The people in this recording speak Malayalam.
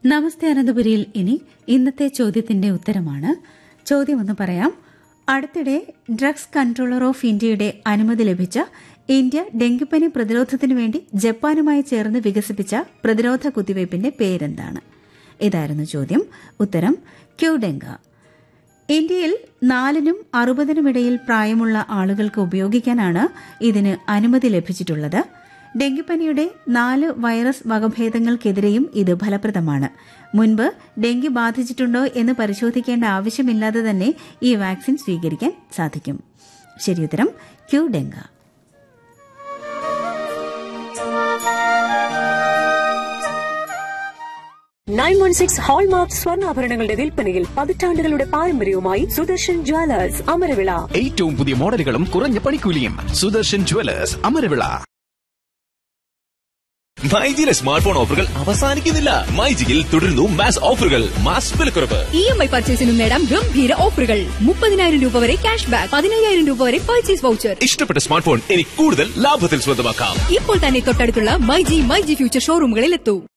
നമസ്തേ അനന്തപുരിയിൽ ഇനി ഇന്നത്തെ ചോദ്യത്തിന്റെ ഉത്തരമാണ് ചോദ്യം ഒന്ന് പറയാം അടുത്തിടെ ഡ്രഗ്സ് കൺട്രോളർ ഓഫ് ഇന്ത്യയുടെ അനുമതി ലഭിച്ച ഇന്ത്യ ഡെങ്കിപ്പനി പ്രതിരോധത്തിനു വേണ്ടി ജപ്പാനുമായി ചേർന്ന് വികസിപ്പിച്ച പ്രതിരോധ കുത്തിവയ്പ്പിന്റെ പേരെന്താണ് ഇതായിരുന്നു ചോദ്യം ഉത്തരം ക്യൂഡെങ്ക ഇന്ത്യയിൽ നാലിനും അറുപതിനുമിടയിൽ പ്രായമുള്ള ആളുകൾക്ക് ഉപയോഗിക്കാനാണ് ഇതിന് അനുമതി ലഭിച്ചിട്ടുള്ളത് ഡെങ്കിപ്പനിയുടെ നാല് വൈറസ് വകഭേദങ്ങൾക്കെതിരെയും ഇത് ഫലപ്രദമാണ് മുൻപ് ഡെങ്കി ബാധിച്ചിട്ടുണ്ടോ എന്ന് പരിശോധിക്കേണ്ട ആവശ്യമില്ലാതെ തന്നെ ഈ വാക്സിൻ സ്വീകരിക്കാൻ സാധിക്കും ശരിയുത്തരം ക്യൂ ഡെങ്ക നയൻ വൺ സിക്സ് ഹോൾമാർക്ക് സ്വർണ്ണാഭരണങ്ങളുടെ വിൽപ്പനയിൽ പതിറ്റാണ്ടുകളുടെ പാരമ്പര്യവുമായി സുദർശൻ ജ്വല്ലേഴ്സ് അമരവിള ഏറ്റവും പുതിയ മോഡലുകളും കുറഞ്ഞ പണിക്കൂലിയും സുദർശൻ ജുവലേഴ്സ് അമരവിള മൈജിയിലെ സ്മാർട്ട് ഫോൺ ഓഫറുകൾ അവസാനിക്കുന്നില്ല മൈജിയിൽ തുടരുന്നു മാസ് ഓഫറുകൾ മാസ് വിലക്കുറവ് ഇ എം ഐ പർച്ചേസിനും നേടാം ഗംഭീര ഓഫറുകൾ മുപ്പതിനായിരം രൂപ വരെ ക്യാഷ് ബാക്ക് പതിനയ്യായിരം രൂപ വരെ പർച്ചേസ് വൗച്ചർ ഇഷ്ടപ്പെട്ട സ്മാർട്ട് ഫോൺ ഇനി കൂടുതൽ ലാഭത്തിൽ സ്വന്തമാക്കാം ഇപ്പോൾ തന്നെ തൊട്ടടുത്തുള്ള മൈജി മൈജി ഫ്യൂച്ചർ ഷോറൂമുകളിൽ എത്തൂ